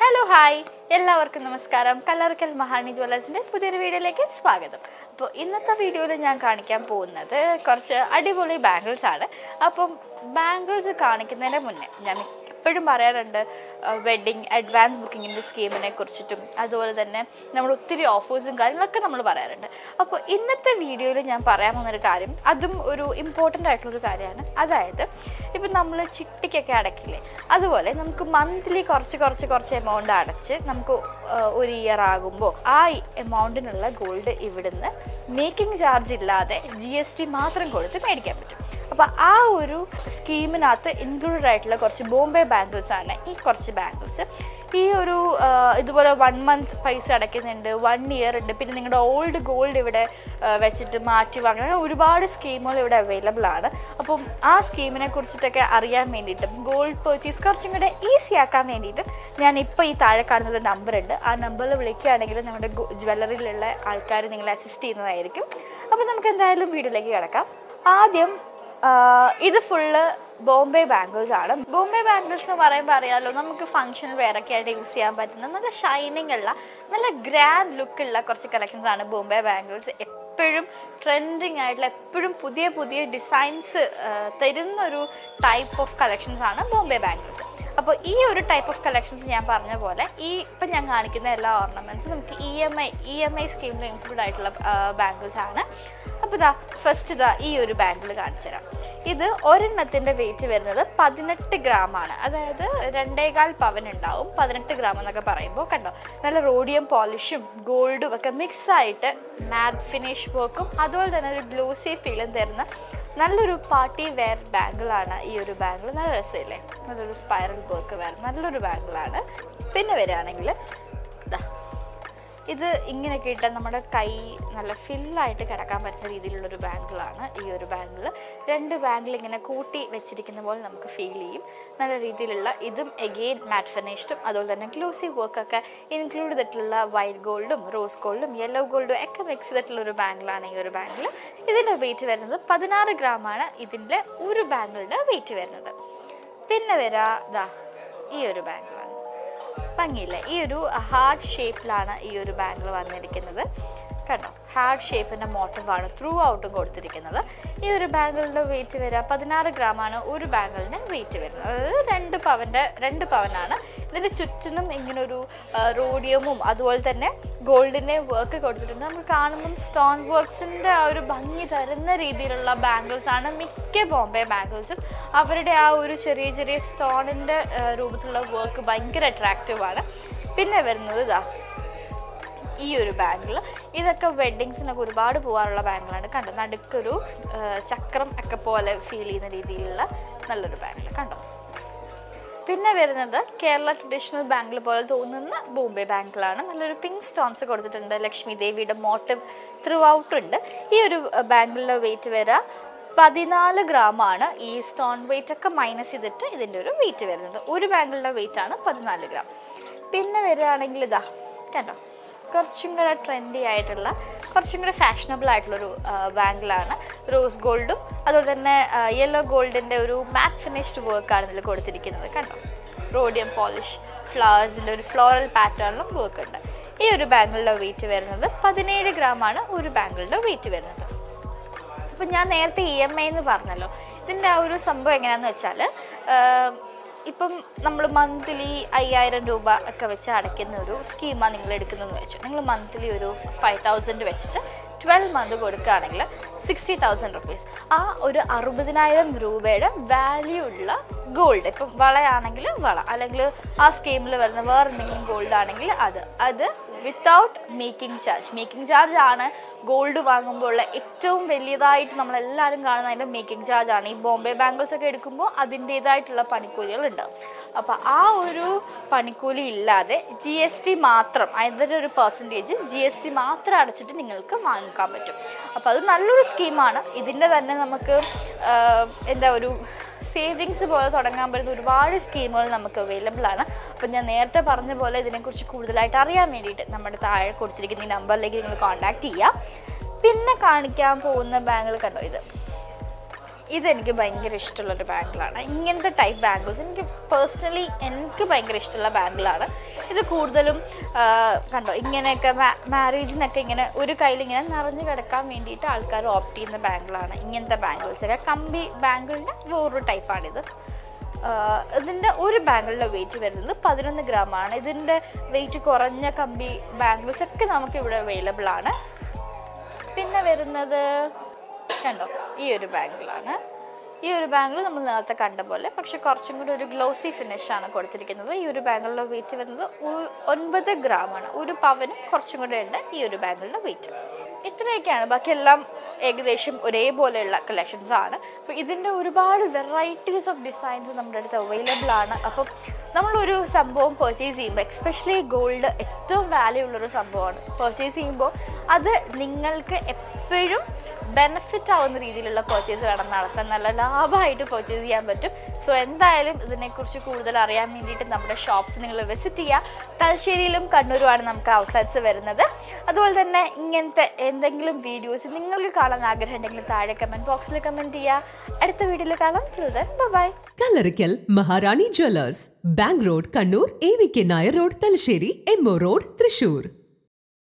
hello hi എല്ലാവർക്കും നമസ്കാരം കല്ലറക്കൽ മഹാണി ജ്വല്ലേഴ്സിൻ്റെ പുതിയൊരു വീഡിയോയിലേക്ക് സ്വാഗതം അപ്പോൾ ഇന്നത്തെ വീഡിയോയിൽ ഞാൻ കാണിക്കാൻ പോകുന്നത് കുറച്ച് അടിപൊളി ബാംഗിൾസ് ആണ് അപ്പം ബാംഗിൾസ് കാണിക്കുന്നതിന് മുന്നേ ഞാൻ എപ്പോഴും പറയാറുണ്ട് വെഡ്ഡിങ് അഡ്വാൻസ് ബുക്കിങ്ങിൻ്റെ സ്കീമിനെ കുറിച്ചിട്ടും അതുപോലെ തന്നെ നമ്മൾ ഒത്തിരി ഓഫേഴ്സും കാര്യങ്ങളൊക്കെ നമ്മൾ പറയാറുണ്ട് അപ്പോൾ ഇന്നത്തെ വീഡിയോയിൽ ഞാൻ പറയാൻ പോകുന്നൊരു കാര്യം അതും ഒരു ഇമ്പോർട്ടൻ്റ് ആയിട്ടുള്ളൊരു കാര്യമാണ് അതായത് ഇപ്പം നമ്മൾ ചിട്ടിക്കൊക്കെ അടക്കില്ലേ അതുപോലെ നമുക്ക് മന്ത്ലി കുറച്ച് കുറച്ച് കുറച്ച് എമൗണ്ട് അടച്ച് നമുക്ക് ആ, ഒരു ഇയർ ആകുമ്പോൾ ആ എമൗണ്ടിനുള്ള ഗോൾഡ് ഇവിടുന്ന് മേക്കിംഗ് ചാർജ് ഇല്ലാതെ ജി എസ് ടി മാത്രം കൊടുത്ത് മേടിക്കാൻ പറ്റും അപ്പോൾ ആ ഒരു സ്കീമിനകത്ത് ഇൻക്ലൂഡഡ് ആയിട്ടുള്ള കുറച്ച് ബോംബെ ബാംഗിൾസ് ആണ് ഈ കുറച്ച് ബാംഗിൾസ് ഈ ഒരു ആ, ഇതുപോലെ വൺ മന്ത് പൈസ അടയ്ക്കുന്നുണ്ട് വൺ ഇയർ ഉണ്ട് പിന്നെ നിങ്ങളുടെ ഓൾഡ് ഗോൾഡ് ഇവിടെ ആ, വെച്ചിട്ട് മാറ്റി വാങ്ങുന്ന അങ്ങനെ ഒരുപാട് സ്കീമുകൾ ഇവിടെ അവൈലബിൾ ആണ് അപ്പം ആ സ്കീമിനെ കുറിച്ചിട്ടൊക്കെ അറിയാൻ വേണ്ടിയിട്ടും ഗോൾഡ് പർച്ചേസ് കുറച്ചും കൂടെ ഈസി ആക്കാൻ വേണ്ടിയിട്ടും ഞാൻ ഇപ്പോൾ ഈ താഴെ കാണുന്ന ഒരു നമ്പർ ഉണ്ട് ആ നമ്പറിൽ വിളിക്കുകയാണെങ്കിൽ നമ്മുടെ ജ്വല്ലറിയിലുള്ള ആൾക്കാർ നിങ്ങളെ അസിസ്റ്റ് ചെയ്യുന്നതായിരിക്കും അപ്പോൾ നമുക്ക് എന്തായാലും വീഡിയോയിലേക്ക് കിടക്കാം ആദ്യം ആ, ഇത് ഫുള്ള് ബോംബെ ബാംഗിൾസ് ആണ് ബോംബെ ബാംഗിൾസ് എന്ന് പറയുമ്പോൾ അറിയാലോ നമുക്ക് ഫംഗ്ഷനിൽ വേറൊക്കെ ആയിട്ട് യൂസ് ചെയ്യാൻ പറ്റുന്ന നല്ല ഷൈനിങ് ഉള്ള നല്ല ഗ്രാൻഡ് ലുക്ക് ഉള്ള കുറച്ച് കളക്ഷൻസ് ആണ് ബോംബെ ബാംഗിൾസ് എപ്പോഴും ട്രെൻഡിങ് ആയിട്ടുള്ള എപ്പോഴും പുതിയ പുതിയ ഡിസൈൻസ് തരുന്ന ഒരു ടൈപ്പ് ഓഫ് കളക്ഷൻസ് ആണ് ബോംബെ ബാംഗിൾസ് അപ്പോൾ ഈ ഒരു ടൈപ്പ് ഓഫ് കളക്ഷൻസ് ഞാൻ പറഞ്ഞ പോലെ ഈ ഇപ്പം ഞാൻ കാണിക്കുന്ന എല്ലാ ഓർണമെൻറ്റ്സും നമുക്ക് E M I E M I സ്കീമിൽ ഇൻക്ലൂഡ് ആയിട്ടുള്ള ബാംഗിൾസ് ആണ് അപ്പോൾ ഇതാ ഫസ്റ്റ് ഇതാ ഈ ഒരു ബാംഗിൾ കാണിച്ചു തരാം ഇത് ഒരെണ്ണത്തിൻ്റെ വെയിറ്റ് വരുന്നത് പതിനെട്ട് ഗ്രാം ആണ് അതായത് രണ്ടേകാൽ പവൻ ഉണ്ടാവും പതിനെട്ട് ഗ്രാം എന്നൊക്കെ പറയുമ്പോൾ കണ്ടോ നല്ല റോഡിയം പോളിഷും ഗോൾഡും ഒക്കെ മിക്സ് ആയിട്ട് മാറ്റ് ഫിനിഷ് വർക്കും അതുപോലെ തന്നെ ഒരു ഗ്ലോസി ഫീലും തരുന്ന നല്ലൊരു പാർട്ടി വെയർ ബാങ്കിളാണ് ഈ ഒരു ബാങ്കിൾ നല്ല രസമില്ലേ നല്ലൊരു സ്പൈറൽ വർക്ക് വെയർ നല്ലൊരു ബാങ്കിളാണ് പിന്നെ വരികയാണെങ്കിൽ ഇതാ ഇത് ഇങ്ങനെയൊക്കെ ഇട്ടാൽ നമ്മുടെ കൈ നല്ല ഫില്ലായിട്ട് കിടക്കാൻ പറ്റുന്ന രീതിയിലുള്ളൊരു ബാങ്കിളാണ് ഈ ഒരു ബാങ്കിൾ രണ്ട് ബാങ്കിൾ ഇങ്ങനെ കൂട്ടി വെച്ചിരിക്കുന്ന പോലെ നമുക്ക് ഫീൽ ചെയ്യും നല്ല രീതിയിലുള്ള ഇതും എഗെയിൻ മാറ്റ് ഫിനിഷ്ഡും അതുപോലെ തന്നെ ഗ്ലൂസി വർക്കൊക്കെ ഇൻക്ലൂഡ് ചെയ്തിട്ടുള്ള വൈറ്റ് ഗോൾഡും റോസ് ഗോൾഡും യെല്ലോ ഗോൾഡും ഒക്കെ മിക്സ് ചെയ്തിട്ടുള്ള ഒരു ബാങ്കിളാണ് ഈ ഒരു ബാങ്കിൾ ഇതിൻ്റെ വെയിറ്റ് വരുന്നത് പതിനാറ് ഗ്രാമാണ് ഇതിൻ്റെ ഒരു ബാങ്കിളിൻ്റെ വെയിറ്റ് വരുന്നത് പിന്നെ വരാ ഇതാ ഈ ഒരു ബാങ്കിളാണ് ഭംഗിയില്ല ഈ ഒരു ഹാർഡ് ഷേപ്പിലാണ് ഈ ഒരു ബാങ്കിൾ വന്നിരിക്കുന്നത് കണ്ടോ ഹാർഡ് ഷേപ്പിൻ്റെ മോട്ടീവാണ് ത്രൂ ഔട്ടും കൊടുത്തിരിക്കുന്നത് ഈ ഒരു ബാങ്കിളിൻ്റെ വെയിറ്റ് വരിക പതിനാറ് ഗ്രാമാണ് ഒരു ബാങ്കിളിന് വെയിറ്റ് വരുന്നത് അതായത് രണ്ട് പവൻ്റെ രണ്ട് പവനാണ് ഇതിൻ്റെ ചുറ്റിനും ഇങ്ങനൊരു ആ, റോഡിയമും അതുപോലെ തന്നെ ഗോൾഡിൻ്റെ വർക്ക് കൊടുത്തിട്ടുണ്ട് നമുക്ക് കാണുമ്പം സ്റ്റോൺ വർക്ക്സിൻ്റെ ആ ഒരു ഭംഗി തരുന്ന രീതിയിലുള്ള ബാംഗിൾസ് ആണ് മിക്ക ബോംബെ ബാംഗിൾസും അവരുടെ ആ ഒരു ചെറിയ ചെറിയ സ്റ്റോണിൻ്റെ രൂപത്തിലുള്ള വർക്ക് ഭയങ്കര അട്രാക്റ്റീവാണ് പിന്നെ വരുന്നത് ഇതാ ഈ ഒരു ബാങ്കിൾ ഇതൊക്കെ വെഡ്ഡിങ്സിനൊക്കെ ഒരുപാട് പോകാറുള്ള ബാങ്കിളാണ് കണ്ടോ നടുക്കൊരു ആ, ചക്രം ഒക്കെ പോലെ ഫീൽ ചെയ്യുന്ന രീതിയിലുള്ള നല്ലൊരു ബാങ്കിൾ കണ്ടോ പിന്നെ വരുന്നത് കേരള ട്രഡീഷണൽ ബാങ്കിൾ പോലെ തോന്നുന്ന ബോംബെ ബാങ്കിളാണ് നല്ലൊരു പിങ്ക് സ്റ്റോൺസ് കൊടുത്തിട്ടുണ്ട് ലക്ഷ്മി ദേവിയുടെ മോട്ടീവ് ത്രൂ ഔട്ട് ഉണ്ട് ഈ ഒരു ബാങ്കിളിൻ്റെ വെയിറ്റ് വരിക പതിനാല് ഗ്രാമാണ് ഈ സ്റ്റോൺ വെയിറ്റ് ഒക്കെ മൈനസ് ചെയ്തിട്ട് ഇതിൻ്റെ ഒരു വെയിറ്റ് വരുന്നത് ഒരു ബാങ്കിളിൻ്റെ വെയിറ്റ് ആണ് പതിനാല് ഗ്രാം പിന്നെ വരികയാണെങ്കിൽ ഇതാ കണ്ടോ കുറച്ചും കൂടെ ട്രെൻഡി ആയിട്ടുള്ള കുറച്ചും കൂടെ ഫാഷനബിൾ ആയിട്ടുള്ളൊരു ബാങ്കിളാണ് റോസ് ഗോൾഡും അതുപോലെ തന്നെ യെല്ലോ ഗോൾഡിൻ്റെ ഒരു മാറ്റ് ഫിനിഷ്ഡ് വർക്കാണ് ഇതിൽ കൊടുത്തിരിക്കുന്നത് കണ്ടോ റോഡിയം പോളിഷ് ഫ്ലവേഴ്സിൻ്റെ ഒരു ഫ്ലോറൽ പാറ്റേണിലും വർക്ക് ഉണ്ട് ഈ ഒരു ബാങ്കിളുടെ വെയിറ്റ് വരുന്നത് പതിനേഴ് ഗ്രാമാണ് ഒരു ബാങ്കിളുടെ വെയിറ്റ് വരുന്നത് അപ്പം ഞാൻ നേരത്തെ ഇ എം ഐ എന്ന് പറഞ്ഞല്ലോ ഇതിൻ്റെ ആ ഒരു സംഭവം എങ്ങനെയാണെന്ന് വെച്ചാൽ ഇപ്പം നമ്മൾ മന്ത്ലി അയ്യായിരം രൂപ ഒക്കെ വെച്ച് അടയ്ക്കുന്ന ഒരു സ്കീമാണ് നിങ്ങൾ എടുക്കുന്നതെന്ന് വെച്ചു നിങ്ങൾ മന്ത്ലി ഒരു ഫൈവ് തൗസൻഡ് വെച്ചിട്ട് ട്വൽവ് മന്ത് കൊടുക്കുകയാണെങ്കിൽ സിക്സ്റ്റി തൗസൻഡ് റുപ്പീസ് ആ ഒരു അറുപതിനായിരം രൂപയുടെ വാല്യൂ ഉള്ള ഗോൾഡ് ഇപ്പം വളയാണെങ്കിൽ വള അല്ലെങ്കിൽ ആ സ്കീമിൽ വരുന്ന വേറെ എന്തെങ്കിലും ഗോൾഡ് ആണെങ്കിൽ അത് അത് without making charge making charge ആണ് ഗോൾഡ് വാങ്ങുമ്പോൾ ഉള്ള ഏറ്റവും വലിയതായിട്ട് നമ്മളെല്ലാവരും കാണുന്ന അതിൻ്റെ മേക്കിംഗ് ചാർജ് ആണ് ഈ ബോംബെ ബാംഗിൾസ് ഒക്കെ എടുക്കുമ്പോൾ അതിൻ്റേതായിട്ടുള്ള പണിക്കൂലികൾ ഉണ്ടാവും അപ്പോൾ ആ ഒരു പണിക്കൂലി ഇല്ലാതെ ജി എസ് ടി മാത്രം അതിൻ്റെ ഒരു പെർസെൻറ്റേജ് ജി എസ് ടി മാത്രം അടച്ചിട്ട് നിങ്ങൾക്ക് വാങ്ങിക്കാൻ പറ്റും അപ്പോൾ അത് നല്ലൊരു സ്കീമാണ് ഇതിൻ്റെ തന്നെ നമുക്ക് ആഹ്, എന്താ ഒരു സേവിങ്സ് പോലെ തുടങ്ങാൻ പറ്റുന്ന ഒരുപാട് സ്കീമുകൾ നമുക്ക് അവൈലബിൾ ആണ് അപ്പം ഞാൻ നേരത്തെ പറഞ്ഞ പോലെ ഇതിനെക്കുറിച്ച് കൂടുതലായിട്ട് അറിയാൻ വേണ്ടിയിട്ട് നമ്മുടെ താഴെ കൊടുത്തിരിക്കുന്ന ഈ നമ്പറിലേക്ക് നിങ്ങൾ കോൺടാക്ട് ചെയ്യുക പിന്നെ കാണിക്കാൻ പോകുന്ന ബാങ്കുകൾ കണ്ടോ ഇത് ഇതെനിക്ക് ഭയങ്കര ഇഷ്ടമുള്ളൊരു ബാങ്കിളാണ് ഇങ്ങനത്തെ ടൈപ്പ് ബാങ്കിൾസ് എനിക്ക് പേഴ്സണലി എനിക്ക് ഭയങ്കര ഇഷ്ടമുള്ള ബാങ്കിളാണ് ഇത് കൂടുതലും ആ, കണ്ടോ ഇങ്ങനെയൊക്കെ മാരേജിനൊക്കെ ഇങ്ങനെ ഒരു കയ്യിൽ ഇങ്ങനെ നിറഞ്ഞു കിടക്കാൻ വേണ്ടിയിട്ട് ആൾക്കാർ ഓപ്റ്റ് ചെയ്യുന്ന ബാങ്കിളാണ് ഇങ്ങനത്തെ ബാങ്കിൾസ് ഒക്കെ കമ്പി ബാങ്കിളിൻ്റെ വേറൊരു ടൈപ്പാണിത് ആഹ് ഇതിൻ്റെ ഒരു ബാങ്കിളിൻ്റെ വെയിറ്റ് വരുന്നത് പതിനൊന്ന് ഗ്രാമാണ് ഇതിൻ്റെ വെയിറ്റ് കുറഞ്ഞ കമ്പി ബാംഗിൾസ് ഒക്കെ നമുക്ക് ഇവിടെ അവൈലബിൾ ആണ് പിന്നെ വരുന്നത് കണ്ടോ ഈ ഒരു ബാങ്കിളാണ് ഈ ഒരു ബാങ്കിൾ നമ്മൾ നേരത്തെ കണ്ട പോലെ പക്ഷെ കുറച്ചും കൂടി ഒരു ഗ്ലോസി ഫിനിഷ് ആണ് കൊടുത്തിരിക്കുന്നത് ഈ ഒരു ബാങ്കിളിൻ്റെ വെയിറ്റ് വരുന്നത് ഒ- ഒൻപത് ഗ്രാമാണ് ഒരു പവനും കുറച്ചും കൂടെ ഉണ്ട് ഈ ഒരു ബാങ്കിളിൻ്റെ വെയിറ്റ് ഇത്രയൊക്കെയാണ് ബാക്കി എല്ലാം ഏകദേശം ഒരേപോലെയുള്ള കളക്ഷൻസ് ആണ് അപ്പോൾ ഇതിൻ്റെ ഒരുപാട് വെറൈറ്റീസ് ഓഫ് ഡിസൈൻസ് നമ്മുടെ അടുത്ത് അവൈലബിൾ ആണ് അപ്പം നമ്മളൊരു സംഭവം പർച്ചേസ് ചെയ്യുമ്പോൾ എക്സ്പെഷ്യലി ഗോൾഡ് ഏറ്റവും വാല്യൂ ഉള്ളൊരു സംഭവമാണ് പർച്ചേസ് ചെയ്യുമ്പോൾ അത് നിങ്ങൾക്ക് എപ്പോഴും ബെനിഫിറ്റ് ആവുന്ന രീതിയിലുള്ള പർച്ചേസ് വേണം നടത്താൻ നല്ല ലാഭമായിട്ട് പർച്ചേസ് ചെയ്യാൻ പറ്റും സോ എന്തായാലും ഇതിനെക്കുറിച്ച് കൂടുതൽ അറിയാൻ വേണ്ടിയിട്ട് നമ്മുടെ ഷോപ്സ് നിങ്ങൾ വിസിറ്റ് ചെയ്യുക തലശ്ശേരിയിലും കണ്ണൂരുമാണ് നമുക്ക് ഔട്ട്ലെറ്റ്സ് വരുന്നത് അതുപോലെ തന്നെ ഇങ്ങനത്തെ എന്തെങ്കിലും വീഡിയോസ് നിങ്ങൾക്ക് കാണാൻ ആഗ്രഹം ഉണ്ടെങ്കിൽ താഴെ കമൻറ്റ് ബോക്സിൽ കമൻറ്റ് ചെയ്യുക അടുത്ത വീഡിയോയിൽ കാണാം bye Kallarikkal Maharani jewellers bank road Kannur A V K Nair road Thalassery M O road Thrissur